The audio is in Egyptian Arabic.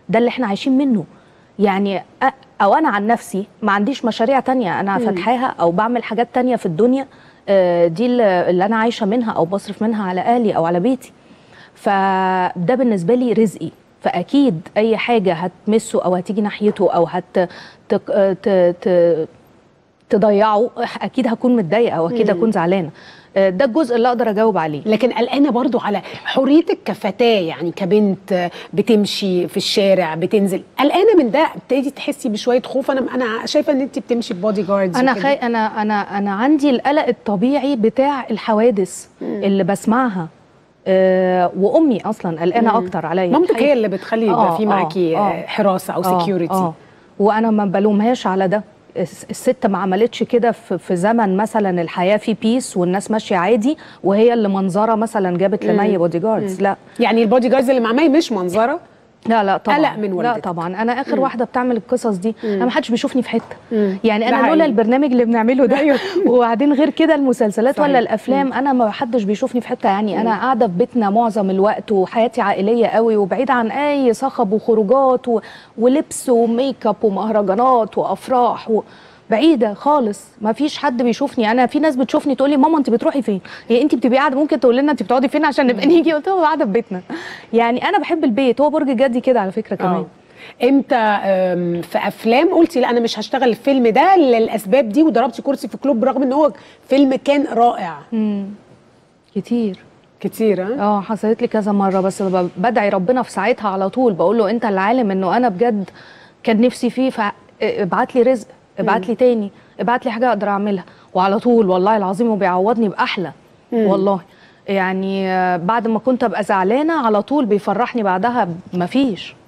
ده اللي احنا عايشين منه يعني أ- او انا عن نفسي ما عنديش مشاريع تانية انا فاتحاها او بعمل حاجات تانية في الدنيا آه، دي اللي اللي انا عايشه منها او بصرف منها على اهلي او على بيتي فده بالنسبه لي رزقي فاكيد اي حاجه هتمسه او هتيجي ناحيته او هت تك- آه، ت... ت... تضيعه اكيد هكون متضايقه او اكيد هكون زعلانه آه، ده الجزء اللي اقدر اجاوب عليه لكن قلقانه برضو على حريتك كفتاه يعني كبنت بتمشي في الشارع بتنزل قلقانه من ده ابتدي تحسي بشويه خوف انا انا شايفه ان انت بتمشي ببودي جاردز انا وكده. خي... انا انا انا عندي القلق الطبيعي بتاع الحوادث اللي بسمعها آه وامي اصلا قلقانه اكتر عليا مامتك الحقيقة. هي اللي بتخلي يبقى آه، في آه، معاكي آه. حراسه او آه، سكيورتي آه. وانا ما بلومهاش على ده الس- الست ما عملتش كده في في زمن مثلا الحياه في بيس والناس ماشيه عادي وهي اللي منظره مثلا جابت لمي بودي جاردز لا يعني البودي جاردز اللي مع مي مش منظره لا لا طبعا قلق من لا والدتك. طبعا انا اخر واحده بتعمل القصص دي انا ما حدش بيشوفني في حته مم. يعني ده انا حقيقي. لولا البرنامج اللي بنعمله ده وبعدين غير كده المسلسلات صحيح. ولا الافلام انا ما حدش بيشوفني في حته يعني انا قاعده في بيتنا معظم الوقت وحياتي عائليه قوي وبعيده عن اي صخب وخروجات و... ولبس وميك اب ومهرجانات وافراح و... بعيده خالص ما فيش حد بيشوفني انا في ناس بتشوفني تقول لي ماما انت بتروحي فين هي انت بتبقي قاعده ممكن تقول لنا انت بتقعدي فين عشان نبقى نيجي قلت لها قاعده في بيتنا يعني انا بحب البيت هو برج جدي كده على فكره كمان اه امتى أم، في افلام قلتي لا انا مش هشتغل الفيلم ده للاسباب دي وضربتي كرسي في كلوب برغم ان هو فيلم كان رائع كتير كتير ها اه حصلت لي كذا مره بس ب- بدعي ربنا في ساعتها على طول بقول له انت اللي عالم انه انا بجد كان نفسي فيه فابعت لي رزق ابعت لي تاني ابعت لي حاجه اقدر اعملها وعلى طول والله العظيم وبيعوضني باحلى والله يعني آه، بعد ما كنت ابقى زعلانه على طول بيفرحني بعدها مفيش